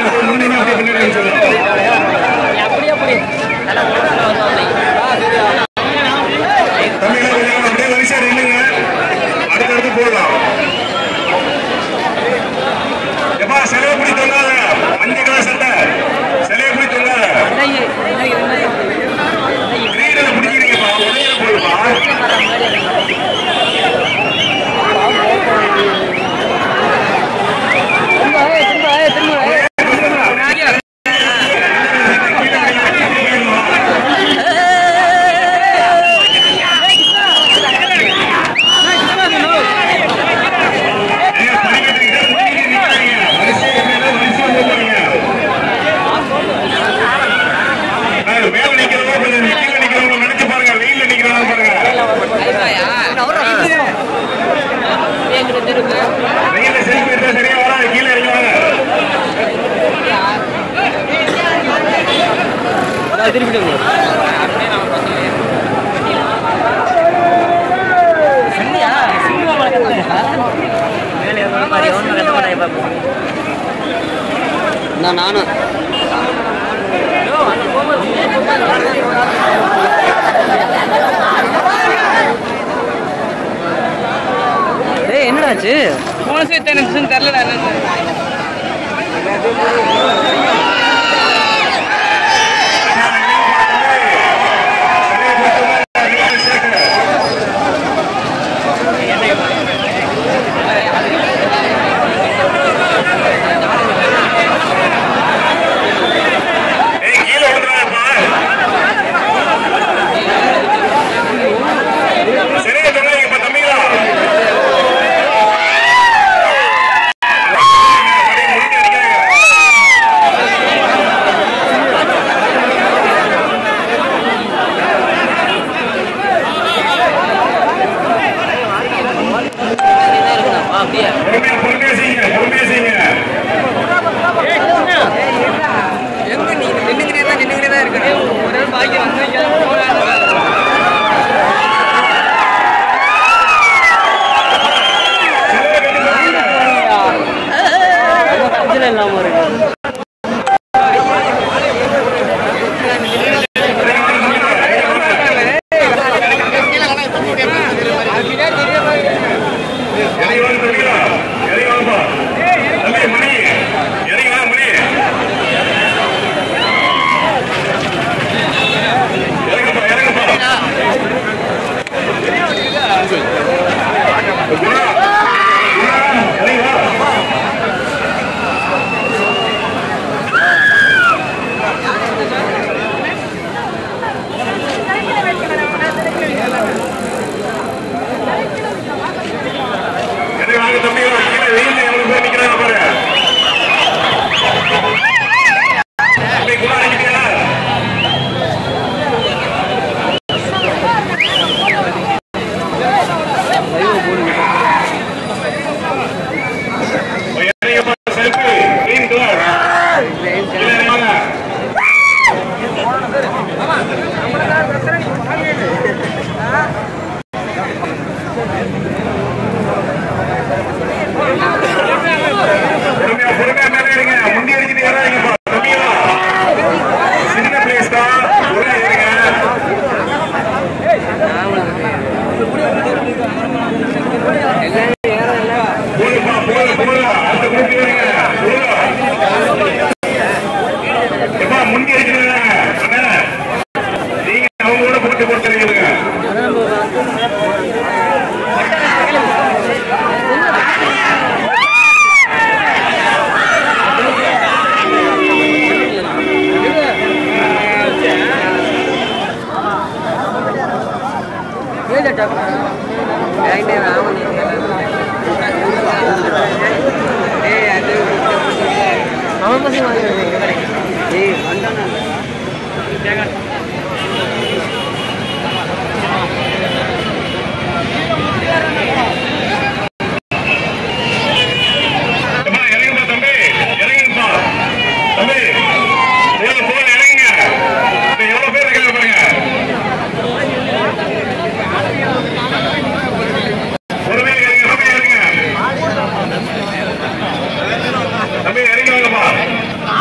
முன்னாடி அப்படியே பின்னாடி வச்சுக்கோங்க. தம்பிகளா கொஞ்சம் அப்படியே வரிசையா நில்லுங்க அடுத்தடுத்து போடலாம் எப்பா சிலையை பிடி தொங்காத மஞ்சள் கலர் சட்டை சிலையை பிடி தொங்காத கிரீடல பிடிக்கிறீங்கப்பா உடையில போடுப்பா ஏங்க, படிக்கட்டுக்கிட்ட பிடிக்க நிக்காதீங்க. வரிசையா மேல வரிசையா போடுறீங்க. அஹ், மேல நிக்கிறவங்க கொஞ்சம் கீழே நிக்கிறவங்க நினைச்சு பாருங்க வெயில்ல நிக்கிறவங்க பாருங்க வெயில்ல செல்ஃபி எடுத்தா சரியா வராது கீழே இறங்கி வாங்க நானும் ஏய் என்னடாச்சு போனஸ் எத்தனை நிமிஷம் தெரியல ஏய், கீழே விழுந்துடாதப்பா. சரியா சொன்னாங்கப்பா, தம்பிகளா. அப்படியே முறுக்கி அடிக்காதீங்க. அப்படியே பொறுமையா, பொறுமையா செய்யுங்க, பொறுமையா செய்யுங்க. எங்க நீ நின்னுக்கிட்டே தான் நின்னுக்கிட்டே தான் இருக்கணும் ஒரு பாக்கி வந்து இதுல இல்லாம இருக்கு இறங்கி வாங்க, தம்பிகளா. இறங்கி வாங்கப்பா. தம்பி, மணி. இறங்கி வாங்க, மணி. இறங்குப்பா, இறங்குப்பா. குணா, குணா, இறங்கி வா. இறங்கி வாங்க, தம்பிகளா. கீழே வெயில்ல எவ்வளவு பேர் நிக்கிறாங்க பாரு. தம்பி, குணா, இறங்கிட்டியா? இறங்கிப்பா, selfie. green color. கீழே இறங்கி வாங்க. பொறுமையா, பொறுமையா மேல ஏறுங்க. முந்தி அடிச்சுட்டு ஏறாதீங்கப்பா. தம்பிகளா. சின்ன place தான். உள்ள ஏறுங்க. போதுப்பா, போதும், போதும். அடுத்த group ஏறுங்க. போதும். எப்பா, முந்தி அடிச்சுட்டு அண்ணா, நீங்க அவங்க கூட போட்டு கொடுத்துருக்கீங்க அவன் பசங்க வாங்க ஏய் வந்தானா அம்மா, இறங்குப்பா தம்பி இறங்குப்பா தம்பி போதும் போதும் இறங்குங்க இப்ப எவ்வளவு பேர் இருக்காங்க பாருங்க பொறுமையா இறங்க பொறுமையா இறங்க தம்பி இறங்கி வாங்கப்பா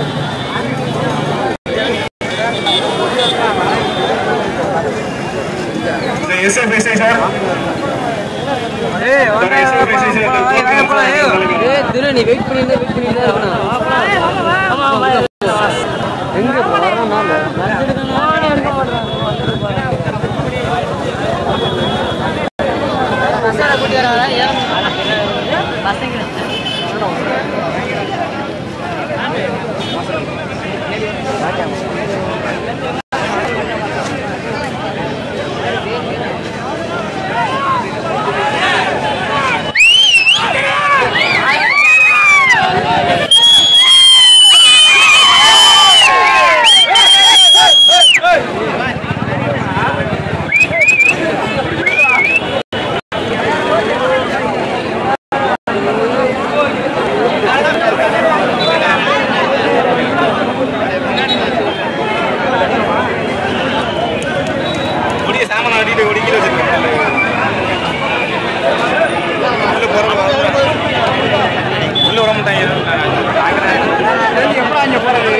இந்த எஸ்எஃப்எஸ்ஐ சார் ஏய் இந்த SFSI சார் ஏய் திரு நீ வெயிட் பண்ணிட்டு வெயிட் பண்ணிட்டு இருக்கணும் எங்க வரணும் முடிய சாமன் ஆடிட்டு ஒடிக்கிற வச்சிருக்கேன் உள்ள போறது உள்ள விட மாட்டாங்க எப்படா இங்க போறது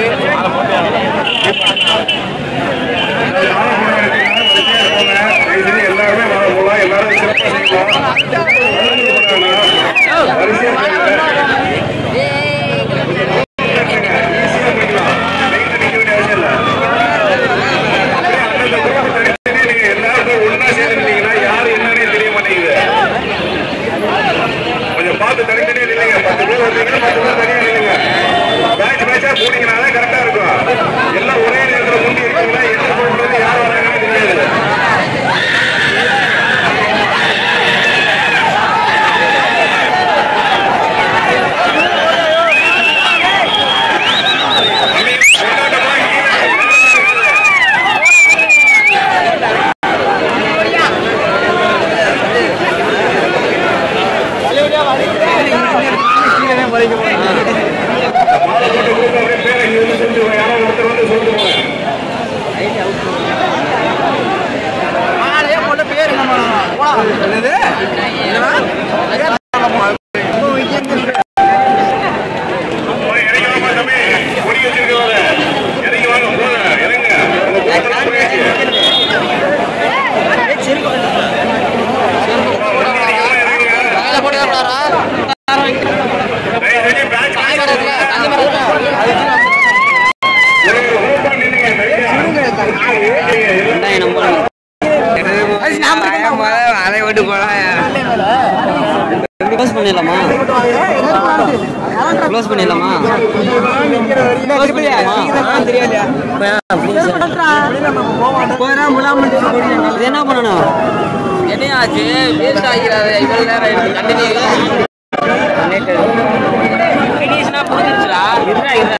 எல்லாருமே வர போலாம் எல்லாரும் சிறப்பாக செய்யலாம் வரிசையா எல்லாரும் ஒன்னா சேர்ந்துட்டீங்கன்னா யாரு என்னன்னே தெரிய மாட்டேங்குது கொஞ்சம் பார்த்து தனித்தனியா நில்லுங்க பத்து பேர் வந்தீங்கன்னா பத்து பேர் தனியா நில்லுங்க பேட்ச் பேட்சா போனீங்கன்னா கரெக்டா இருக்கும் எல்லாம் ஒரே நேரத்துல முந்தி இருக்கீங்களா எந்த போகிறது யார் வராங்கன்னு தெரியாது தம்பி, கொண்டாட்டமா மாலை போட்டு கொடுக்க அப்படியே பேரை இங்க வந்து சொல்லிட்டு போங்க. யாரோ ஒருத்தர் வந்து சொல்லிட்டு போங்க ஆளையே போட்டு பேர் என்ன பண்ணணும் போலாம் என்னது போய் இறங்கி வாமா தம்பி. கொடி வச்சிருக்கவர. இறங்கி வாங்க, போங்க, இறங்க. உங்க கூட்டத்துல போயாச்சு. வண்டி அடிக்காம இறங்குங்க. தயவு செஞ்சு பேட்ச் ஒரு ஓப்பன் நின்னுங்க, தயவு செஞ்சு. வெங்காயம் நம்பர் அதை விட்டு போலாம் க்ளோஸ் பண்ணிடலாமா க்ளோஸ் பண்ணிடலாமா க்ளோஸ் பண்ணிடலாமா இது என்ன பண்ணணும் என்ன ஆச்சு வேஸ்ட் ஆகிறாரு இவ்வளவு நேரம் கண்டினியூ ஃபினிஷ்னா புரிஞ்சிருச்சுடா இருடா இருடா